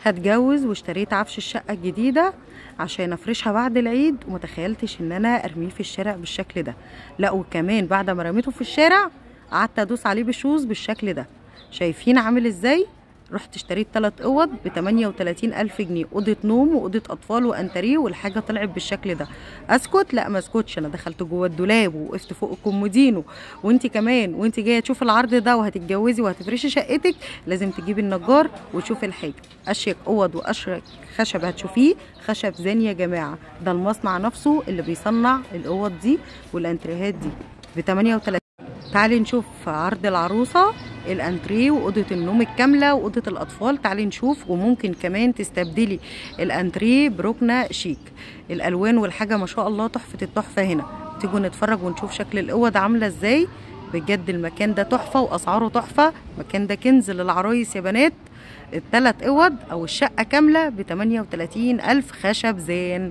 هتجوز واشتريت عفش الشقه الجديده عشان افرشها بعد العيد ومتخيلتش ان انا ارميه في الشارع بالشكل ده لا وكمان بعد ما رميته في الشارع قعدت ادوس عليه بشوز بالشكل ده شايفين عامل ازاي رحت اشتريت ثلاث اوض ب 38 الف جنيه اوضه نوم واوضه اطفال وانتريه والحاجه طلعت بالشكل ده اسكت لا ما اسكتش انا دخلت جوه الدولاب ووقفت فوق الكومودينو وانت كمان وانت جايه تشوف العرض ده وهتتجوزي وهتفرشي شقتك لازم تجيبي النجار وتشوفي الحاجه اشيك اوض واشيك خشب هتشوفيه خشب زين يا جماعه ده المصنع نفسه اللي بيصنع الاوض دي والانتريهات دي ب 38 تعالي نشوف عرض العروسة الانتريه وأوضة النوم الكاملة وأوضة الأطفال تعالي نشوف وممكن كمان تستبدلي الانتريه بركنة شيك الألوان والحاجة ما شاء الله تحفة التحفة هنا تيجوا نتفرج ونشوف شكل الأوض عاملة ازاي بجد المكان ده تحفة وأسعاره تحفة المكان ده كنز للعرايس يا بنات التلات اوض او الشقة كاملة ب 38 الف خشب زين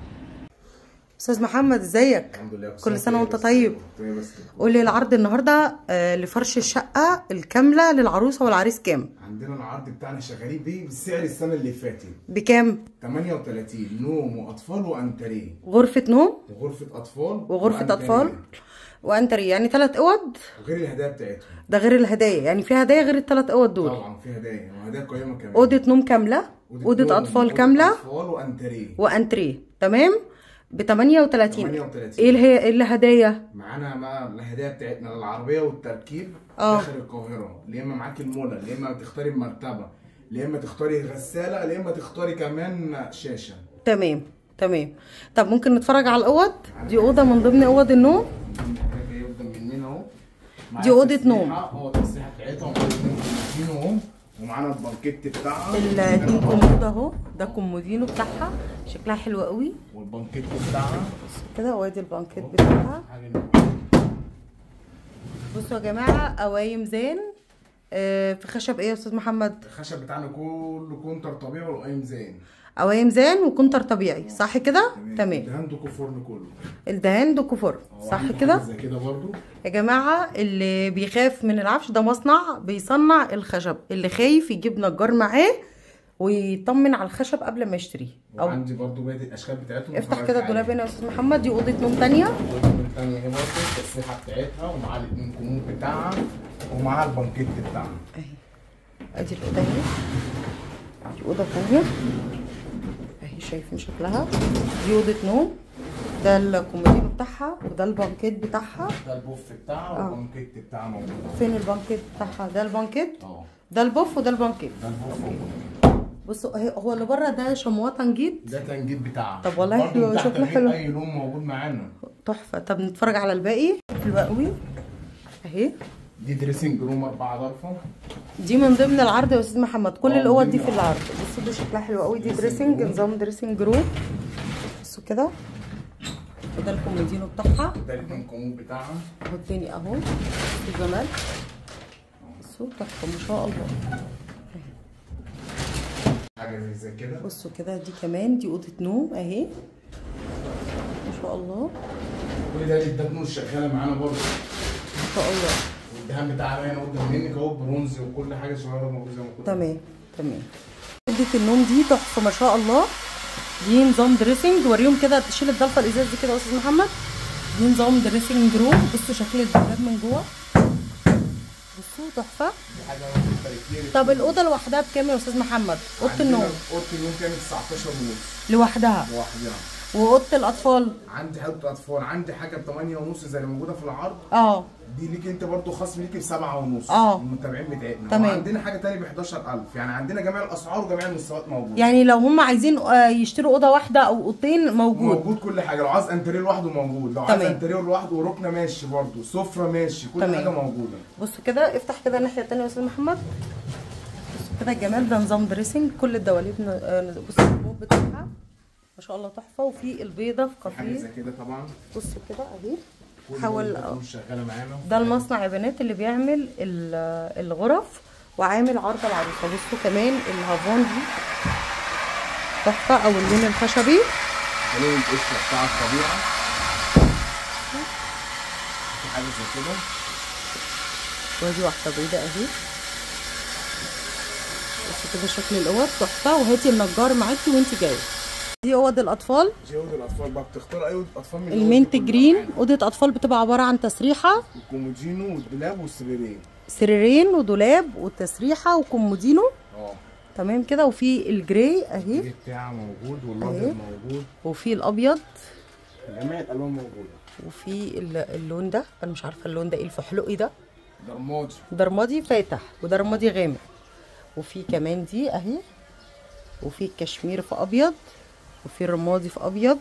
استاذ محمد ازيك الحمد لله كل سنة وانت طيب قول لي العرض النهارده آه، لفرش الشقه الكامله للعروسه والعريس كام عندنا العرض بتاعنا شغالين بيه بسعر السنه اللي فاتت بكام 38 نوم واطفال وانتريه غرفه نوم وغرفه اطفال وغرفه وأنتريه. اطفال وانتري يعني ثلاث اوض وغير الهدايا بتاعتهم ده غير الهدايا يعني في هدايا غير الثلاث اوض دول طبعا في هدايا وهدايا قيمه كمان اوضه نوم كامله اوضه نوم اطفال وأوضة كامله اطفال وانتريه وانتريه تمام ب 38 38. ايه اللي هي اللي هدايا معانا بقى الهدايا بتاعتنا للعربيه والتركيب آه. داخل القاهره يا اما معاك المولى يا اما تختاري المرتبه يا اما تختاري غساله يا اما تختاري كمان شاشه تمام تمام طب ممكن نتفرج على الاوض دي اوضه من ضمن اوض النوم جاي قدام مننا اهو دي أوضة التسريحة- نوم. اه التسريحه بتاعتها ومعانا الكومودينو اهو ومعانا البانكيت بتاعها الاتنين كومود اهو ده كومودينو بتاعها شكلها حلو قوي والبانكيت بتاعها كده وادي البانكيت بتاعها حاجه بصوا يا جماعه قوايم زين آه، في خشب ايه يا استاذ محمد الخشب بتاعنا كله كونتر طبيعي والقايم زين قوايم زين وكونتر طبيعي صح كده تمام دهان دوكو فرن كله الدهان دو كفر هو صح عنده كده حاجة زي كده برضو يا جماعه اللي بيخاف من العفش ده مصنع بيصنع الخشب اللي خايف يجيب نجار معاه ويطمن على الخشب قبل ما يشتريه او وعندي برضو باقي الاشكال بتاعتهم افتح بتفرج كده عليها. الدولاب هنا يا استاذ محمد دي اوضه نوم تانية والدولاب التانية اهي برضو التسريحه بتاعتها ومعاها الاتنين كومود بتاعها ومعاها البانكيت بتاعها اهي ادي الاوضه اهي دي اوضه تانية اهي شايفين شكلها دي اوضه نوم ده الكومودينو بتاعها وده البانكيت بتاعها ده البوف بتاعها آه. والبانكيت بتاعها موجود فين البانكيت بتاعها ده البانكيت اه ده البوف وده البانكيت ده البوف موجود. بصوا اهي هو اللي بره ده شمواه تنجيد ده تنجيد بتاعها طب والله برضو حلو، تحت شكله البيت حلو. اي لون موجود معانا تحفه طب نتفرج على الباقي حلو قوي اهي دي دريسنج روم اربعة ضرفة دي من ضمن العرض يا استاذ محمد كل آه، الاوض من دي ضمن في العرض بصوا دي شكلها حلو قوي دي دريسنج دريسنج روم. نظام دريسنج روم بصوا كده وده الكومودينو بتاعها ده الاتنين كومود بتاعها اهو التاني اهو بصوا الجمال بصوا تحفه ما شاء الله حاجة زي زي كده بصوا كده دي كمان دي اوضه نوم اهي ما شاء الله كل ده ده نور شغالة معانا برضه ما شاء الله والدهان بتاعها هنا قدام منك اهو برونز وكل حاجة صغيرة موجودة زي ما كنت تمام تمام اوضه النوم دي تحفه ما شاء الله دي نظام دريسنج وريهم كده تشيل الضلفه الازاز دي كده يا استاذ محمد دي نظام دريسنج روم بصوا شكل الدولاب من جوه بصوا تحفه دي حاجة موجودة تركيبة طب الاوضه لوحدها بكام يا استاذ محمد اوضه عندنا النوم اوضه النوم كانت 19 ونص لوحدها لوحدها واوضه الاطفال عندي حاجه اطفال عندي حاجه ب 8 ونص زي اللي موجوده في العرض اه دي ليك انت برضو خصم ليك ب 7 ونص آه. المتابعين بتاعتنا تمام. وعندنا حاجه تانية ب 11000 يعني عندنا جميع الاسعار وجميع المستويات موجوده يعني لو هم عايزين آه، يشتروا اوضه واحده او اوضتين موجود موجود كل حاجه لو عايز انتريه لوحده موجود لو عايز تمام. انتريه لوحده وركنه ماشي برضو سفره ماشي كل تمام. حاجه موجوده بصوا كده افتح كده الناحيه التانيه يا استاذ محمد بصوا كده الجمال ده نظام دريسنج كل الدواليب ن- آه، بصوا الريموت بتاعها ما شاء الله تحفه وفي البيضه في حاجه زي كافيه كده طبعا بصوا كده اهي كل حاول ده مش شغاله معانا ده المصنع يا بنات اللي بيعمل ال- الغرف وعامل عرض العروسه بصوا كمان الهافون دي تحفه او اللون الخشبي لون القشره بتاع الطبيعه في حاجه زي كده ودي واحده بيضه اهي بصوا بصوا كده شكل الاوض تحفه وهاتي النجار معاكي وانت جايه دي اوض الاطفال دي اوضه الاطفال بقى بتختار اي اوضه اطفال من المنت الأوض دي جرين كلها عادي. اوضه اطفال بتبقى عباره عن تسريحه الكومودينو والدولاب والسريرين سريرين ودولاب وتسريحه وكومودينو اه تمام كده وفي الجراي اهي دي بتاعها موجود أهي. والابيض موجود وفي الابيض جميع الالوان موجوده وفي ال- اللون ده انا مش عارفه اللون ده ايه الفحلقي ده ده رمادي ده رمادي فاتح وده رمادي غامق وفي كمان دي اهي وفي الكشمير في ابيض وفي الرمادي في ابيض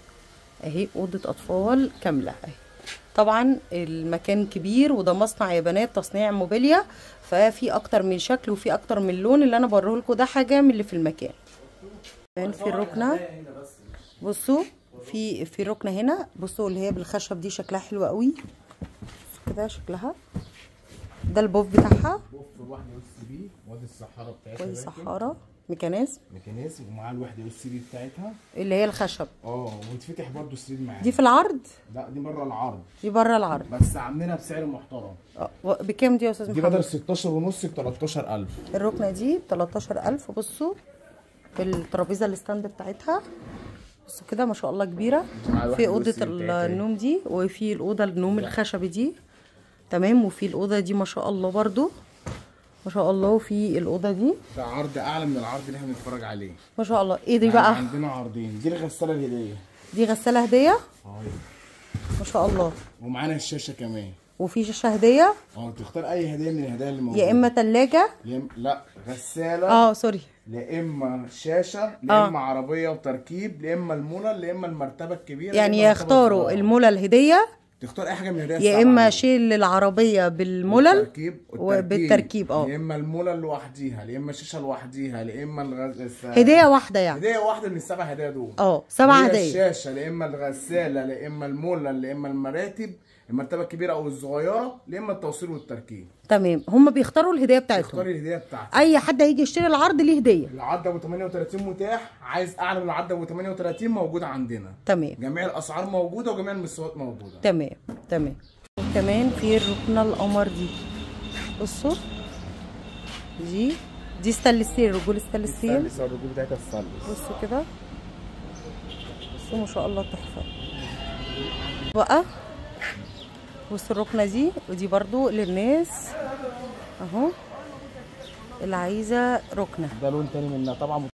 اهي اوضه اطفال كامله اهي طبعا المكان كبير وده مصنع يا بنات تصنيع موبيليا ففي اكتر من شكل وفي اكتر من لون اللي انا بوريه لكم ده حاجه من اللي في المكان كمان في الركنه بصوا في في ركنه هنا بصوا اللي هي بالخشب دي شكلها حلو قوي بصوا كده شكلها ده البوف بتاعها بوف واحده اس بي وادي الصحاره بتاعتها وادي باكن. صحارى ميكانيزم ميكانيزم ومعاه الوحده اس بي بتاعتها اللي هي الخشب اه ويتفتح برضه السرير معاه دي في العرض لا دي بره العرض دي بره العرض بس عاملينها بسعر محترم اه، و- بكام دي يا استاذ دي محمد بدل 16 ونص ب 13000 الركنه دي ب 13000 بصوا الترابيزه الستاند بتاعتها بصوا كده ما شاء الله كبيره مع الواحد في اوضه والسرير بتاعتها. النوم دي وفي الاوضه النوم الخشبي دي تمام وفي الاوضه دي ما شاء الله برضو ما شاء الله وفي الاوضه دي ده عرض اعلى من العرض اللي احنا بنتفرج عليه ما شاء الله ايه دي يعني بقى عندنا عرضين دي الغساله الهديه دي غساله هديه اه ما شاء الله ومعانا الشاشه كمان وفي شاشه هديه اه تختار اي هديه من الهدايا اللي موجوده يا اما ثلاجه يا إما- لا غساله اه سوري لا اما شاشه آه. لا اما عربيه وتركيب لا اما المولى لا اما المرتبه الكبيره يعني لا إما المرتبة يختاروا الصغيرة. المولى الهديه تختار اي حاجه من الهدايا يا السبعة اما دول. شيل العربيه بالملل والتركيب وبالتركيب اه يا اما المولى لوحديها يا اما الشاشه لوحديها يا اما الغز... الس- هديه واحده يعني هديه واحده من السبع هدايا دول اه سبع هي هدايا الشاشه لا اما الغساله لا اما المولى لا اما المراتب المرتبه الكبيره او الصغيره لا اما التوصيل والتركيب تمام هم بيختاروا الهديه بتاعتهم اختاري الهديه بتاعتك اي حد هيجي يشتري العرض ليه هديه العرض ابو 38 متاح عايز اعلى من العرض ابو 38 موجود عندنا تمام جميع الاسعار موجوده وجميع المستويات موجوده تمام تمام وكمان في الركنه القمر دي بصوا دي دي ستانلس ستيل رجول ستانلس ستيل السلس الرجول بتاعتها السلس بصوا كده بصوا ما شاء الله تحفه بقى بصوا الركنه دي ودي برضو للناس اهو اللي عايزه ركنه ده لون تاني منها طبعا